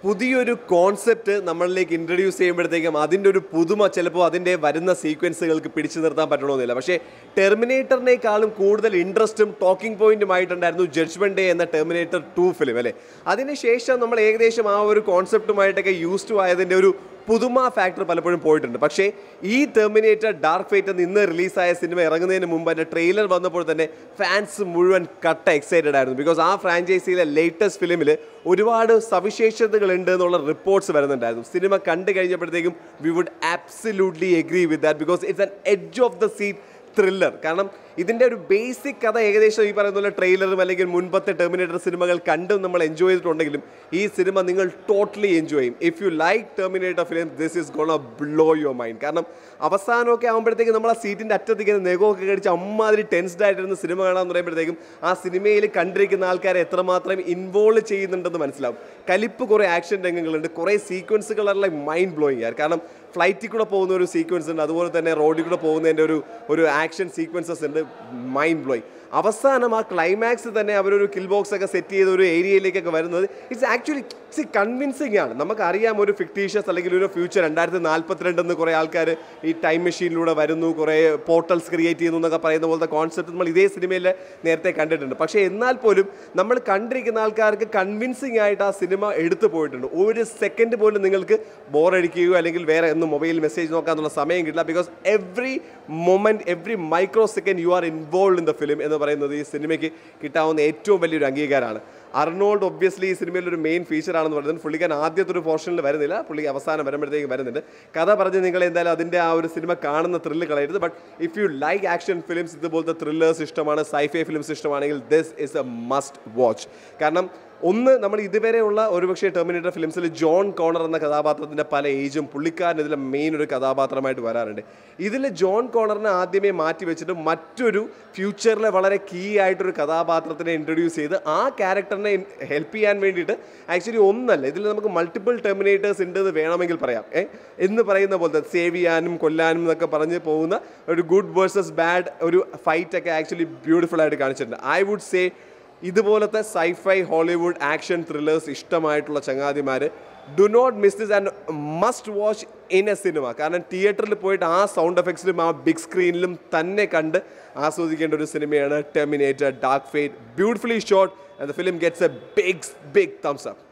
പുതിയൊരു കോൺസെപ്റ്റ് നമ്മളിലേക്ക് ഇൻട്രൊഡ്യൂസ് ചെയ്യുമ്പോഴത്തേക്കും അതിൻ്റെ ഒരു പുതുമ ചിലപ്പോൾ അതിൻ്റെ വരുന്ന സീക്വൻസുകൾക്ക് പിടിച്ചു നിർത്താൻ പറ്റണമെന്നില്ല പക്ഷേ ടെർമിനേറ്ററിനേക്കാളും കൂടുതൽ ഇൻട്രസ്റ്റും ടോക്കിംഗ് പോയിന്റുമായിട്ടുണ്ടായിരുന്നു ജഡ്ജ്മെന്റ് ഡേ എന്ന ടെർമിനേറ്റർ ടു ഫിലിം അല്ലേ അതിനുശേഷം നമ്മൾ ഏകദേശം ആ ഒരു കോൺസെപ്റ്റുമായിട്ടൊക്കെ യൂസ് ടു ആയതിൻ്റെ ഒരു പുതുമ ഫാക്ടർ പലപ്പോഴും പോയിട്ടുണ്ട് പക്ഷേ ഈ ടെർമിനേറ്റർ ഡാർക്ക് ഫേറ്റ് എന്ന് ഇന്ന് റിലീസായ സിനിമ ഇറങ്ങുന്നതിന് മുമ്പ് അതിൻ്റെ ട്രെയിലർ വന്നപ്പോൾ തന്നെ ഫാൻസ് മുഴുവൻ കട്ട എക്സൈറ്റഡ് ആയിരുന്നു ബിക്കോസ് ആ ഫ്രാഞ്ചൈസിയിലെ ലേറ്റസ്റ്റ് ഫിലിമിൽ ഒരുപാട് സവിശേഷതകൾ ഉണ്ട് എന്നുള്ള റിപ്പോർട്ട്സ് വരുന്നുണ്ടായിരുന്നു സിനിമ കണ്ടു കഴിഞ്ഞപ്പോഴത്തേക്കും we would absolutely agree with that because it's an edge of the seat thriller കാരണം ഇതിൻ്റെ ഒരു ബേസിക് കഥ ഏകദേശം ഈ പറയുന്ന പോലെ ട്രെയിലറും അല്ലെങ്കിൽ മുൻപത്തെ ടെർമിനേറ്റർ സിനിമകൾ കണ്ടും നമ്മൾ എൻജോയ് ചെയ്തിട്ടുണ്ടെങ്കിലും ഈ സിനിമ നിങ്ങൾ ടോട്ടലി എൻജോയ് ചെയ്യും if you like Terminator film this is gonna blow your mind കാരണം അവസാനമൊക്കെ ആകുമ്പോഴത്തേക്കും നമ്മൾ ആ സീറ്റിൻ്റെ അറ്റത്തേക്ക് നെഗമൊക്കെ കടിച്ച് അമ്മാതിരി ടെൻസ്ഡ് ആയിട്ടിരുന്ന സിനിമ കാണാമെന്ന് പറയുമ്പോഴത്തേക്കും ആ സിനിമയിൽ കണ്ടിരിക്കുന്ന ആൾക്കാരെ എത്രമാത്രം ഇൻവോൾവ് ചെയ്യുന്നുണ്ടെന്ന് മനസ്സിലാവും കലിപ്പ് കുറേ ആക്ഷൻ രംഗങ്ങളുണ്ട് കുറേ സീക്വൻസുകളെല്ലാം മൈൻഡ് ബ്ലോയിങ് ആണ് കാരണം ഫ്ലൈറ്റിൽ കൂടെ പോകുന്ന ഒരു സീക്വൻസ് ഉണ്ട് അതുപോലെ തന്നെ റോഡിൽ കൂടെ പോകുന്നതിൻ്റെ ഒരു ഒരു ആക്ഷൻ സീക്വൻസസ് ഉണ്ട് മൈൻഡ് ബ്ലോയിങ് അവസാനം ആ ക്ലൈമാക്സ് തന്നെ അവരൊരു കിൽ ബോക്സ് ഒക്കെ സെറ്റ് ചെയ്ത ഒരു ഏരിയയിലേക്കൊക്കെ വരുന്നത് ഇറ്റ്സ് ആക്ച്വലി ഇറ്റ്സ് കൺവിൻസിങ് ആണ് നമുക്കറിയാം ഒരു ഫിക്ടീഷ്യസ് അല്ലെങ്കിൽ ഒരു ഫ്യൂച്ചർ രണ്ടായിരത്തി നാൽപ്പത്തിരണ്ടെന്ന് കുറേ ആൾക്കാർ ഈ ടൈം മെഷീനിലൂടെ വരുന്നു കുറേ പോർട്ടൽസ് ക്രിയേറ്റ് ചെയ്യുന്നു എന്നൊക്കെ പറയുന്ന പോലത്തെ കോൺസെപ്റ്റ് നമ്മൾ ഇതേ സിനിമയിൽ നേരത്തെ കണ്ടിട്ടുണ്ട് പക്ഷേ എന്നാൽ പോലും നമ്മൾ കണ്ടിരിക്കുന്ന ആൾക്കാർക്ക് കൺവിൻസിങ് ആയിട്ട് ആ സിനിമ എടുത്തു പോയിട്ടുണ്ട് ഒരു സെക്കൻഡ് പോലും നിങ്ങൾക്ക് ബോറടിക്കുകയോ അല്ലെങ്കിൽ വേറെ ഒന്നും മൊബൈൽ മെസ്സേജ് നോക്കാനുള്ള സമയം കിട്ടില്ല because every moment every micro second you are involve in the film എന്ന് പറയുന്നത് ഈ സിനിമയ്ക്ക് കിട്ടാവുന്ന ഏറ്റവും വലിയൊരു അംഗീകാരമാണ് അർണോൾഡ് ഒബ്വിയസ്ലി ഈ സിനിമയിൽ ഒരു മെയിൻ ഫീച്ചർ ആണെന്ന് പറയുന്നത് പുള്ളിക്കാൻ ആദ്യത്തെ ഒരു പോർഷനിൽ വരുന്നില്ല പുള്ളി അവസാനം വരുമ്പോഴത്തേക്ക് വരുന്നുണ്ട് കഥ പറഞ്ഞ് നിങ്ങൾ എന്തായാലും അതിൻ്റെ ആ ഒരു സിനിമ കാണുന്ന ത്രില്ല് കളയരുത് but if you like action films ഇതുപോലത്തെ ത്രില്ലേഴ്സ് ഇഷ്ടമാണ് സൈഫൈ ഫിലിംസ് ഇഷ്ടമാണെങ്കിൽ this is a must watch കാരണം ഒന്ന് നമ്മൾ ഇതുവരെയുള്ള ഒരുപക്ഷെ ടെർമിനേറ്റർ ഫിലിംസിൽ ജോൺ കോണർ എന്ന കഥാപാത്രത്തിൻ്റെ പല ഏജും പുള്ളിക്കാരൻ ഇതിലെ മെയിൻ ഒരു കഥാപാത്രമായിട്ട് വരാറുണ്ട് ഇതിൽ ജോൺ കോണറിനെ ആദ്യമേ മാറ്റി വെച്ചിട്ട് മറ്റൊരു ഫ്യൂച്ചറിലെ വളരെ കീ ആയിട്ടൊരു കഥാപാത്രത്തിനെ ഇൻട്രൊഡ്യൂസ് ചെയ്ത് ആ ക്യാരക്ടറിനെ ഹെൽപ്പ് ചെയ്യാൻ വേണ്ടിയിട്ട് ആക്ച്വലി ഒന്നല്ല ഇതിൽ നമുക്ക് മൾട്ടിപ്പിൾ ടെർമിനേറ്റേഴ്സ് ഉണ്ട് എന്ന് വേണമെങ്കിൽ പറയാം ഏ എന്ന് പറയുന്ന പോലത്തെ സേവ് ചെയ്യാനും കൊല്ലാനും എന്നൊക്കെ പറഞ്ഞ് പോകുന്ന ഒരു ഗുഡ് വേഴ്സസ് ബാഡ് ഒരു ഫൈറ്റ് ഒക്കെ ആക്ച്വലി ബ്യൂട്ടിഫുൾ ആയിട്ട് കാണിച്ചിട്ടുണ്ട് ഐ വുഡ് സേ ഇതുപോലത്തെ സൈഫൈ ഹോളിവുഡ് ആക്ഷൻ ത്രില്ലേഴ്സ് ഇഷ്ടമായിട്ടുള്ള ചങ്ങാതിമാർ do not miss this and must watch in a സിനിമ കാരണം തിയേറ്ററിൽ പോയിട്ട് ആ സൗണ്ട് എഫക്ട്സിലും ആ ബിഗ് സ്ക്രീനിലും തന്നെ കണ്ട് ആസ്വദിക്കേണ്ട ഒരു സിനിമയാണ് Terminator Dark Fate beautifully shot and the film gets a big big thumbs up